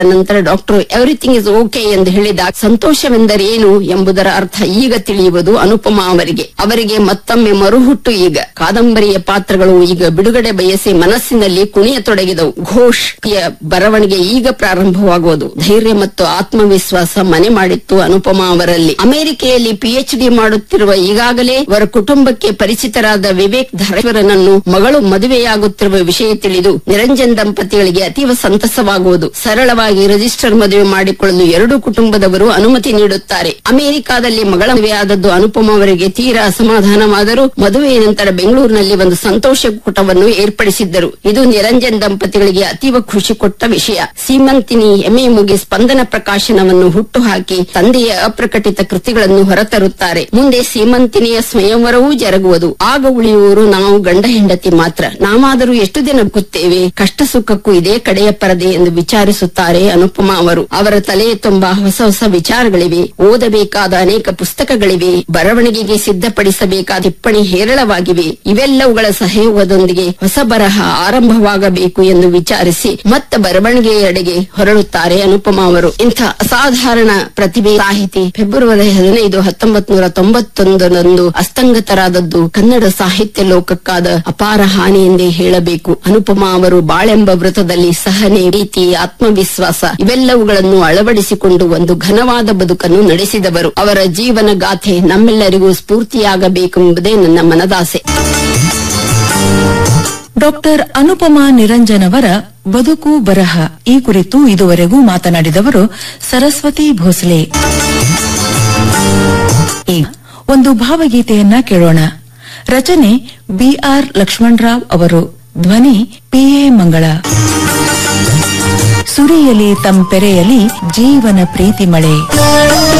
ನಂತರ doctor everything is okay ಎಂದು ಹೇಳಿದಾಗ ಸಂತೋಷವೆಂದರೇನು ಎಂಬುದರ ಅರ್ಥ ಈಗ ತಿಳಿಯುವುದು ಅನುಪಮಾ ಅವರಿಗೆ ಅವರಿಗೆ ಮತ್ತೊಮ್ಮೆ ಮರುಹುಟ್ಟು ಈಗ ಕಾದಂಬರಿಯ ಪಾತ್ರಗಳು ಈಗ ಬಿಡುಗಡೆ ಬಯಸಿ ಮನಸ್ಸಿನಲ್ಲಿ ಕುಣಿಯತೊಡಗಿದವು ಘೋಷ್ ಯ ಬರವಣಿಗೆ ಈಗ ಪ್ರಾರಂಭವಾಗುವುದು ಧೈರ್ಯ ಮತ್ತು ಆತ್ಮವಿಶ್ವಾಸ ಮನೆ ಮಾಡಿತ್ತು ಅನುಪಮಾ ಅವರಲ್ಲಿ ಅಮೆರಿಕೆಯಲ್ಲಿ ಪಿಎಚ್ ಡಿ ಮಾಡುತ್ತಿರುವ ಈಗಾಗಲೇ ಅವರ ಕುಟುಂಬಕ್ಕೆ ಪರಿಚಿತರಾದ ವಿವೇಕ್ ಧರೇಶ್ವರನನ್ನು ಮಗಳು ಮದುವೆಯಾಗುತ್ತಿರುವ ವಿಷಯ ತಿಳಿದು ನಿರಂಜನ್ ದಂಪತಿಗಳಿಗೆ ಅತೀವ ಸಂತಸವಾಗುವುದು ಸರಳವಾಗಿ ರಿಜಿಸ್ಟರ್ ಮದುವೆ ಮಾಡಿಕೊಳ್ಳಲು ಎರಡು ಕುಟುಂಬದವರು ಅನುಮತಿ ನೀಡುತ್ತಾರೆ ಅಮೆರಿಕಾದಲ್ಲಿ ಮಗಳ ಮದುವೆಯಾದದ್ದು ಅನುಪಮ ಅವರಿಗೆ ತೀರಾ ಅಸಮಾಧಾನವಾದರೂ ಮದುವೆಯ ನಂತರ ಬೆಂಗಳೂರಿನಲ್ಲಿ ಒಂದು ಸಂತೋಷ ಕೂಟವನ್ನು ಏರ್ಪಡಿಸಿದ್ದರು ಇದು ನಿರಂಜನ್ ದಂಪತಿಗಳಿಗೆ ಅತೀವ ಖುಷಿ ಕೊಟ್ಟ ವಿಷಯ ಸೀಮಂತಿನಿ ಎಮೆ ಮುಗಿ ಸ್ಪಂದನ ಪ್ರಕಾಶನವನ್ನು ಹುಟ್ಟುಹಾಕಿ ತಂದೆಯ ಅಪ್ರಕಟಿತ ಕೃತಿಗಳನ್ನು ಹೊರತರುತ್ತಾರೆ ಮುಂದೆ ಸೀಮಂತಿನಿಯ ಸ್ವಯಂವರವೂ ಜರುಗುವುದು ಆಗ ಉಳಿಯುವವರು ನಾವು ಗಂಡ ಹೆಂಡತಿ ಮಾತ್ರ ನಾವಾದರೂ ಎಷ್ಟು ದಿನ ಬದುಕುತ್ತೇವೆ ಕಷ್ಟ ಸುಖಕ್ಕೂ ಇದೇ ಕಡೆಯ ಪರದೆ ಎಂದು ವಿಚಾರಿಸುತ್ತಾರೆ ಅನುಪಮಾ ಅವರು ಅವರ ತಲೆಯ ತುಂಬಾ ಹೊಸ ಹೊಸ ವಿಚಾರಗಳಿವೆ ಓದಬೇಕಾದ ಅನೇಕ ಪುಸ್ತಕಗಳಿವೆ ಬರವಣಿಗೆಗೆ ಸಿದ್ಧಪಡಿಸಬೇಕಾದ ಟಿಪ್ಪಣಿ ಹೇರಳವಾಗಿವೆ ಇವೆಲ್ಲವುಗಳ ಸಹಯೋಗದೊಂದಿಗೆ ಹೊಸ ಬರಹ ಆರಂಭವಾಗಬೇಕು ಎಂದು ವಿಚಾರಿಸಿ ಮತ್ತೆ ಬರವಣಿಗೆಯೆಡೆಗೆ ಹೊರಡುತ್ತಾರೆ ಅನುಪಮಾ ಅವರು ಇಂಥ ಅಸಾಧಾರಣ ಪ್ರತಿಭೆ ಸಾಹಿತಿ ಫೆಬ್ರವರಿ ಹದಿನೈದು ಹತ್ತೊಂಬತ್ ನೂರ ತೊಂಬತ್ತೊಂದರಂದು ಅಸ್ತಂಗತರಾದದ್ದು ಕನ್ನಡ ಸಾಹಿತ್ಯ ಲೋಕಕ್ಕಾದ ಅಪಾರ ಹಾನಿ ಎಂದೇ ಹೇಳಬೇಕು ಅನುಪಮಾ ಅವರು ಬಾಳೆಂಬ ವೃತ್ತದಲ್ಲಿ ಸಹನೆ ಪ್ರೀತಿ ಆತ್ಮವಿಶ್ವಾಸ ಇವೆಲ್ಲವುಗಳನ್ನು ಅಳವಡಿಸಿಕೊಂಡು ಒಂದು ಘನವಾದ ಬದುಕನ್ನು ನಡೆಸಿದವರು ಅವರ ಜೀವನ ಗಾಥೆ ನಮ್ಮೆಲ್ಲರಿಗೂ ಸ್ಫೂರ್ತಿಯಾಗಬೇಕೆಂಬುದೇ ನನ್ನ ಮನದಾಸೆ ಡಾಕ್ಟರ್ ಅನುಪಮಾ ನಿರಂಜನ್ ಅವರ ಬದುಕು ಬರಹ ಈ ಕುರಿತು ಇದುವರೆಗೂ ಮಾತನಾಡಿದವರು ಸರಸ್ವತಿ ಭೋಸಲೆ ಈಗ ಒಂದು ಭಾವಗೀತೆಯನ್ನ ಕೇಳೋಣ ರಚನೆ ಬಿಆರ್ ಲಕ್ಷ್ಮಣರಾವ್ ಅವರು ಧ್ವನಿ ಪಿಎ ಮಂಗಳ ಸುರಿಯಲಿ ತಂಪೆರೆಯಲಿ ಜೀವನ ಪ್ರೀತಿ ಮಳೆ